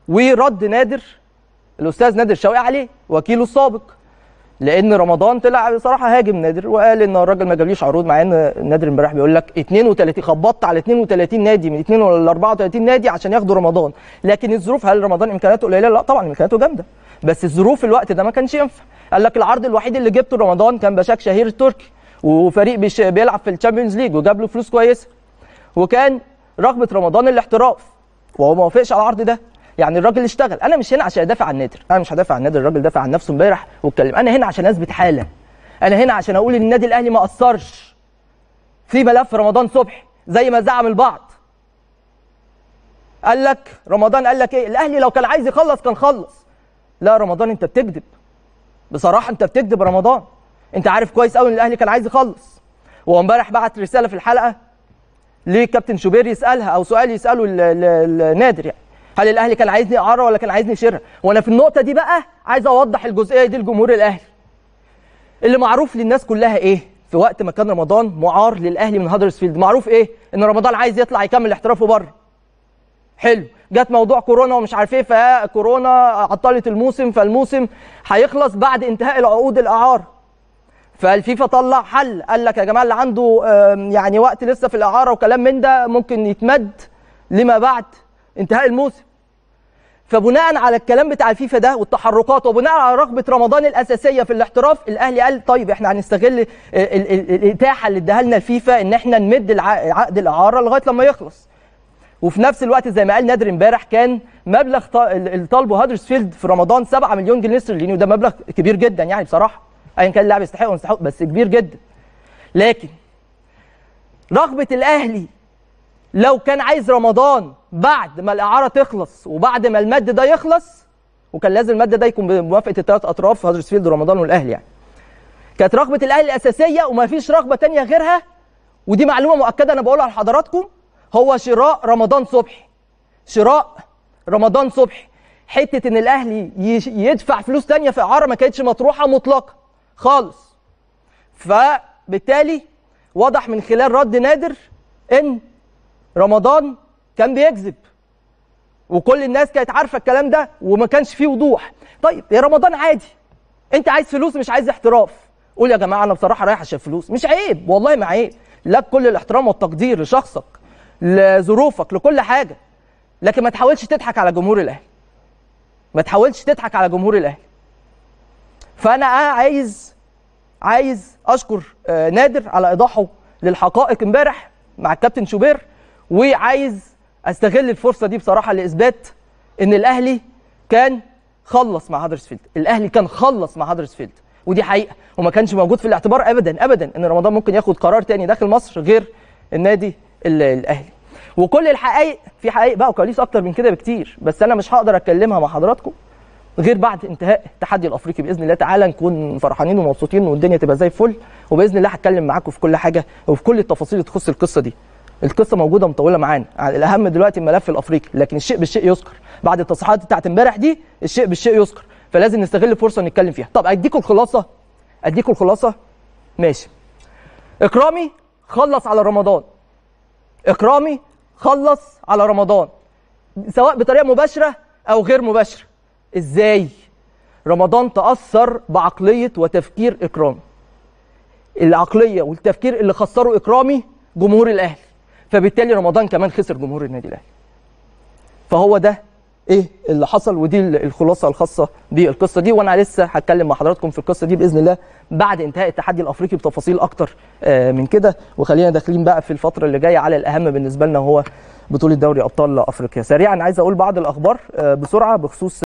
ورد نادر الاستاذ نادر شوقي عليه وكيله السابق لان رمضان طلع بصراحه هاجم نادر وقال ان الراجل ما جابليش عروض مع ان نادر امبارح بيقول لك 32 خبطت على 32 نادي من 2 ولا 34 نادي عشان ياخدوا رمضان لكن الظروف هل رمضان امكانياته قليله لا طبعا امكانياته جامده بس الظروف في الوقت ده ما كانش ينفع قال لك العرض الوحيد اللي جبته رمضان كان بشاك شهير التركي وفريق بيش بيلعب في الشامبيونز ليج وجاب له فلوس كويسه وكان رغبه رمضان الاحتراف وهو ما وافقش على العرض ده يعني الراجل اشتغل انا مش هنا عشان ادافع عن نادر انا مش هدافع عن نادر الراجل دافع عن نفسه امبارح واتكلم انا هنا عشان اثبت حاله انا هنا عشان اقول ان النادي الاهلي ما قصرش في ملف رمضان صبحي زي ما زعم البعض قال لك رمضان قال لك ايه الاهلي لو كان عايز يخلص كان خلص لا رمضان انت بتكذب بصراحه انت بتكذب رمضان انت عارف كويس قوي ان الاهلي كان عايز يخلص وهو امبارح بعت رساله في الحلقه لكابتن شوبير يسالها او سؤال يساله النادر يعني هل الاهلي كان عايزني اعاره ولا كان عايزني اشيرها وانا في النقطه دي بقى عايز اوضح الجزئيه دي لجمهور الاهلي اللي معروف للناس كلها ايه في وقت ما كان رمضان معار للاهلي من هدرسفيلد معروف ايه ان رمضان عايز يطلع يكمل احترافه بره حلو جت موضوع كورونا ومش عارف ايه فكورونا عطلت الموسم فالموسم هيخلص بعد انتهاء العقود الاعاره فالفيفا طلع حل قال لك يا جماعه اللي عنده يعني وقت لسه في الاعاره وكلام من ده ممكن يتمد لما بعد انتهاء الموسم فبناء على الكلام بتاع الفيفا ده والتحركات وبناء على رغبه رمضان الاساسيه في الاحتراف الاهلي قال طيب احنا هنستغل الاتاحه اللي اداها لنا الفيفا ان احنا نمد عقد الاعاره لغايه لما يخلص وفي نفس الوقت زي ما قال نادر امبارح كان مبلغ اللي طالبه هادرسفيلد في رمضان 7 مليون جنيه استرليني وده مبلغ كبير جدا يعني بصراحه ايا كان اللاعب يستحق ولا يستحق بس كبير جدا لكن رغبه الاهلي لو كان عايز رمضان بعد ما الاعاره تخلص وبعد ما المد ده يخلص وكان لازم المد ده يكون بموافقه الثلاث اطراف هدرسفيلد ورمضان والاهلي يعني كانت رغبه الاهلي الاساسيه وما فيش رغبه تانية غيرها ودي معلومه مؤكده انا بقولها لحضراتكم هو شراء رمضان صبحي شراء رمضان صبحي حته ان الاهلي يدفع فلوس تانية في اعاره ما كانتش مطروحه مطلقا خالص فبالتالي واضح من خلال رد نادر ان رمضان كان بيكذب وكل الناس كانت عارفه الكلام ده وما كانش فيه وضوح طيب يا رمضان عادي انت عايز فلوس مش عايز احتراف قول يا جماعه انا بصراحه رايح عشان فلوس مش عيب والله ما عيب لك كل الاحترام والتقدير لشخصك لظروفك لكل حاجه لكن ما تحاولش تضحك على جمهور الاهلي ما تحاولش تضحك على جمهور الاهلي فانا عايز عايز اشكر نادر على ايضاحه للحقائق امبارح مع الكابتن شوبير وعايز استغل الفرصه دي بصراحه لاثبات ان الاهلي كان خلص مع هدرسفيلد الاهلي كان خلص مع هدرسفيلد ودي حقيقه وما كانش موجود في الاعتبار ابدا ابدا ان رمضان ممكن ياخد قرار تاني داخل مصر غير النادي الاهلي وكل الحقائق في حقائق بقى وكواليس اكتر من كده بكتير بس انا مش هقدر اتكلمها مع حضراتكم غير بعد انتهاء التحدي الافريقي باذن الله تعالى نكون فرحانين ومبسوطين والدنيا تبقى زي الفل وباذن الله هتكلم معاكم في كل حاجه وفي كل التفاصيل اللي تخص القصه دي القصه موجوده مطوله معانا الاهم دلوقتي الملف الافريقي لكن الشيء بالشيء يذكر بعد التصريحات بتاعت امبارح دي الشيء بالشيء يذكر فلازم نستغل الفرصه نتكلم فيها طب اديكم الخلاصه اديكم الخلاصه ماشي اكرامي خلص على رمضان اكرامي خلص على رمضان سواء بطريقه مباشره او غير مباشره ازاي رمضان تاثر بعقليه وتفكير اكرامي العقليه والتفكير اللي خسروا اكرامي جمهور الاهلي فبالتالي رمضان كمان خسر جمهور النادي الاهلي فهو ده ايه اللي حصل ودي الخلاصه الخاصه بالقصه دي وانا لسه هتكلم مع حضراتكم في القصه دي باذن الله بعد انتهاء التحدي الافريقي بتفاصيل اكتر من كده وخلينا داخلين بقى في الفتره اللي جايه على الاهم بالنسبه لنا هو بطوله دوري ابطال افريقيا سريعا عايز اقول بعض الاخبار بسرعه بخصوص